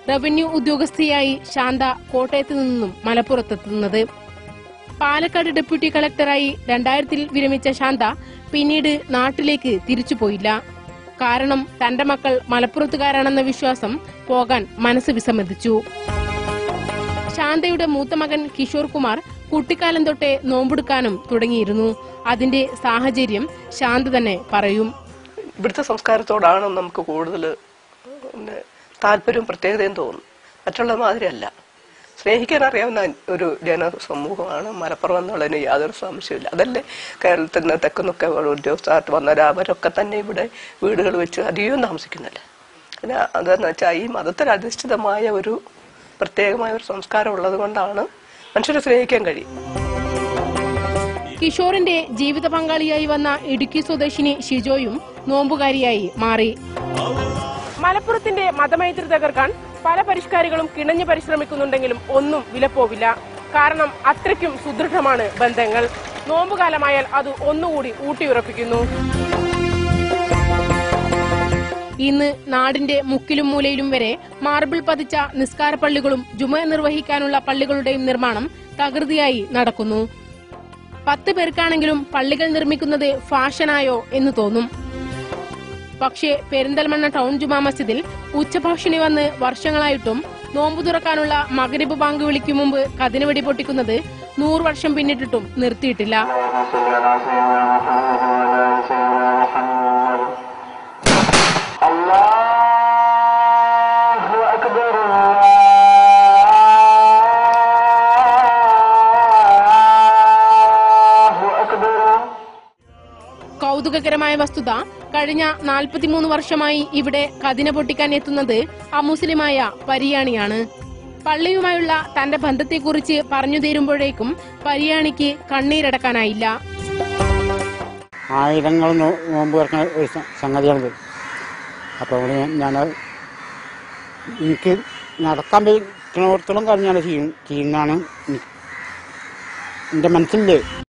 revenue ഉദ്യോഗസ്ഥയായി Shantha കോട്ടയത്ത് നിന്നും മലപ്പുറത്തെത്തുന്നത് Palakkad deputy കളക്ടറായി രണ്ടായിരത്തിൽ വിരമിച്ച ശാന്ത പിന്നീട് നാട്ടിലേക്ക് തിരിച്ചുപോയില്ല കാരണം തന്റെ മക്കൾ മലപ്പുറത്തുകാരാണെന്ന വിശ്വാസം പോകാൻ മനസ്സ് വിസമ്മതിച്ചു ശാന്തയുടെ മൂത്ത മകൻ കിഷോർ കുമാർ കുട്ടിക്കാലം തൊട്ടേ നോമ്പെടുക്കാനും തുടങ്ങിയിരുന്നു അതിന്റെ സാഹചര്യം ശാന്ത തന്നെ പറയും ഇവിടുത്തെ സംസ്കാരത്തോടാണ് നമുക്ക് കൂടുതൽ പിന്നെ താല്പര്യവും പ്രത്യേകതയും തോന്നുന്നു മറ്റുള്ള മാതിരിയല്ല സ്നേഹിക്കാൻ അറിയാവുന്ന ഒരു ജനസമൂഹമാണ് മലപ്പുറം എന്നുള്ളതിന് യാതൊരു സംശയമില്ല അതല്ലേ കേരളത്തിൽ നിന്ന് തെക്കുന്നൊക്കെ ഉദ്യോഗസ്ഥരായിട്ട് വന്നവർ അവരൊക്കെ തന്നെ ഇവിടെ വീടുകൾ വെച്ച് അധികവും താമസിക്കുന്നില്ല പിന്നെ അതെന്ന് വെച്ചാൽ ഈ മതത്തിൽ അധിഷ്ഠിതമായ ഒരു പ്രത്യേകമായ ഒരു സംസ്കാരം ഉള്ളത് കൊണ്ടാണ് മനുഷ്യരെ സ്നേഹിക്കാൻ കഴിയും കിഷോറിന്റെ ജീവിത പങ്കാളിയായി വന്ന ഇടുക്കി സ്വദേശിനി ഷിജോയും നോമ്പുകാരിയായി മാറി മലപ്പുറത്തിന്റെ മതമൈത്രി തകർക്കാൻ പല പരിഷ്കാരികളും കിണഞ്ഞു പരിശ്രമിക്കുന്നുണ്ടെങ്കിലും ഒന്നും വിലപ്പോവില്ല കാരണം അത്രയ്ക്കും സുദൃഢമാണ് ബന്ധങ്ങൾ നോമ്പുകാലമായാൽ അത് ഒന്നുകൂടി ഊട്ടിയുറപ്പിക്കുന്നു ഇന്ന് നാടിന്റെ മുക്കിലും മൂലയിലും വരെ മാർബിൾ പതിച്ച നിസ്കാര പള്ളികളും ജുമ നിർവഹിക്കാനുള്ള പള്ളികളുടെയും നിർമ്മാണം തകൃതിയായി നടക്കുന്നു പത്ത് പേർക്കാണെങ്കിലും പള്ളികൾ നിർമ്മിക്കുന്നത് ഫാഷനായോ എന്ന് തോന്നും പക്ഷേ പെരിന്തൽമണ്ണ ടൗൺ ജുമാ മസ്ജിദിൽ ഉച്ചഭാഷിണി വന്ന് വർഷങ്ങളായിട്ടും നോമ്പു തുറക്കാനുള്ള മകരിബ് ബാങ്ക് വിളിക്കും മുമ്പ് കതിനവെടി പൊട്ടിക്കുന്നത് നൂറ് വർഷം പിന്നിട്ടിട്ടും നിർത്തിയിട്ടില്ല കൗതുകകരമായ വസ്തുത കഴിഞ്ഞ നാൽപ്പത്തിമൂന്ന് വർഷമായി ഇവിടെ കതിന പൊട്ടിക്കാൻ എത്തുന്നത് അമുസ്ലിമായ പരിയാണിയാണ് പള്ളിയുമായുള്ള തന്റെ ബന്ധത്തെക്കുറിച്ച് പറഞ്ഞു തീരുമ്പോഴേക്കും പരിയാണിക്ക് കണ്ണീരടക്കാനായില്ല ആയിരങ്ങൾ നോ- നോമ്പ് തുറക്കുന്ന ഒരു സ- സംഗതിയാണിത് അപ്പോൾ അവിടെ ഞാൻ എനിക്ക് നടക്കാൻ പറ്റുന്നിടത്തോളം കാര്യം ഞാൻ ചെയ്യും ചെയ്യുന്നതാണ് എനി- എൻ്റെ മനസ്സിലെ